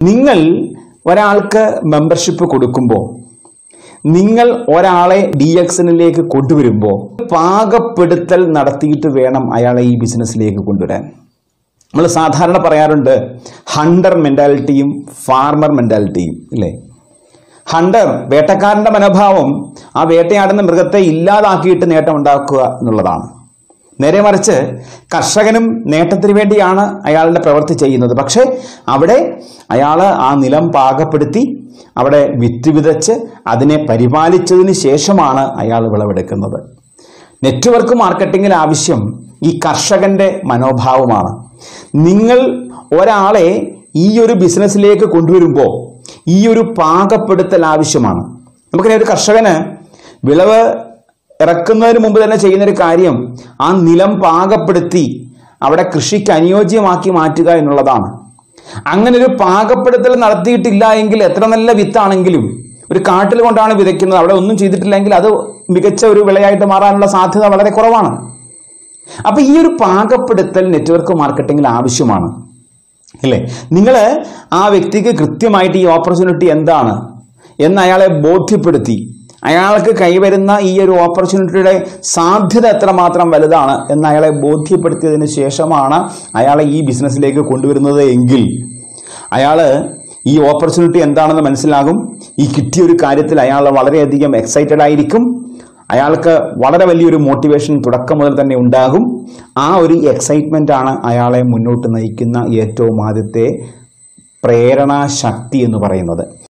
നിങ്ങൾ ഒരാൾക്ക് മെമ്പർഷിപ്പ് കൊടുക്കുമ്പോൾ നിങ്ങൾ ഒരാളെ ഡി എക്സനിലേക്ക് കൊണ്ടുവരുമ്പോൾ പാകപ്പെടുത്തൽ നടത്തിയിട്ട് വേണം അയാളെ ഈ ബിസിനസ്സിലേക്ക് കൊണ്ടുവരാൻ നമ്മൾ സാധാരണ പറയാറുണ്ട് ഹണ്ടർ മെൻറ്റാലിറ്റിയും ഫാർമർ മെൻറ്റാലിറ്റിയും ഇല്ലേ ഹണ്ടർ വേട്ടക്കാരന്റെ മനോഭാവം ആ വേട്ടയാടുന്ന മൃഗത്തെ ഇല്ലാതാക്കിയിട്ട് നേട്ടം ഉണ്ടാക്കുക എന്നുള്ളതാണ് നേരെ മറിച്ച് കർഷകനും നേട്ടത്തിന് വേണ്ടിയാണ് അയാളുടെ പ്രവൃത്തി ചെയ്യുന്നത് പക്ഷേ അവിടെ അയാൾ ആ നിലം പാകപ്പെടുത്തി അവിടെ വിത്ത് വിതച്ച് അതിനെ പരിപാലിച്ചതിന് ശേഷമാണ് അയാൾ വിളവെടുക്കുന്നത് നെറ്റ്വർക്ക് മാർക്കറ്റിംഗിൽ ആവശ്യം ഈ കർഷകന്റെ മനോഭാവമാണ് നിങ്ങൾ ഒരാളെ ഈ ഒരു ബിസിനസ്സിലേക്ക് കൊണ്ടുവരുമ്പോൾ ഈ ഒരു പാകപ്പെടുത്തൽ ആവശ്യമാണ് നമുക്കറിയാം ഒരു കർഷകന് വിളവ് ഇറക്കുന്നതിന് മുമ്പ് തന്നെ ചെയ്യുന്ന ഒരു കാര്യം ആ നിലം പാകപ്പെടുത്തി അവിടെ കൃഷിക്ക് അനുയോജ്യമാക്കി മാറ്റുക എന്നുള്ളതാണ് അങ്ങനെ ഒരു പാകപ്പെടുത്തൽ നടത്തിയിട്ടില്ല എങ്കിൽ എത്ര നല്ല വിത്താണെങ്കിലും ഒരു കാട്ടിൽ കൊണ്ടാണ് വിതയ്ക്കുന്നത് അവിടെ ഒന്നും ചെയ്തിട്ടില്ലെങ്കിൽ അത് മികച്ച ഒരു വിളയായിട്ട് മാറാനുള്ള സാധ്യത വളരെ കുറവാണ് അപ്പൊ ഈ ഒരു പാകപ്പെടുത്തൽ നെറ്റ്വർക്ക് മാർക്കറ്റിംഗിൽ ആവശ്യമാണ് അല്ലേ നിങ്ങൾ ആ വ്യക്തിക്ക് കൃത്യമായിട്ട് ഈ ഓപ്പർച്യൂണിറ്റി എന്താണ് എന്ന് അയാളെ ബോധ്യപ്പെടുത്തി അയാൾക്ക് കൈവരുന്ന ഈ ഒരു ഓപ്പർച്യൂണിറ്റിയുടെ സാധ്യത എത്രമാത്രം വലുതാണ് എന്ന് അയാളെ ബോധ്യപ്പെടുത്തിയതിന് ശേഷമാണ് അയാളെ ഈ ബിസിനസ്സിലേക്ക് കൊണ്ടുവരുന്നത് എങ്കിൽ അയാൾ ഈ ഓപ്പർച്യൂണിറ്റി എന്താണെന്ന് മനസ്സിലാകും ഈ കിട്ടിയ ഒരു കാര്യത്തിൽ അയാൾ വളരെയധികം എക്സൈറ്റഡ് ആയിരിക്കും അയാൾക്ക് വളരെ വലിയൊരു മോട്ടിവേഷൻ തുടക്കം മുതൽ തന്നെ ഉണ്ടാകും ആ ഒരു എക്സൈറ്റ്മെന്റ് ആണ് അയാളെ മുന്നോട്ട് നയിക്കുന്ന ഏറ്റവും ആദ്യത്തെ പ്രേരണാശക്തി എന്ന് പറയുന്നത്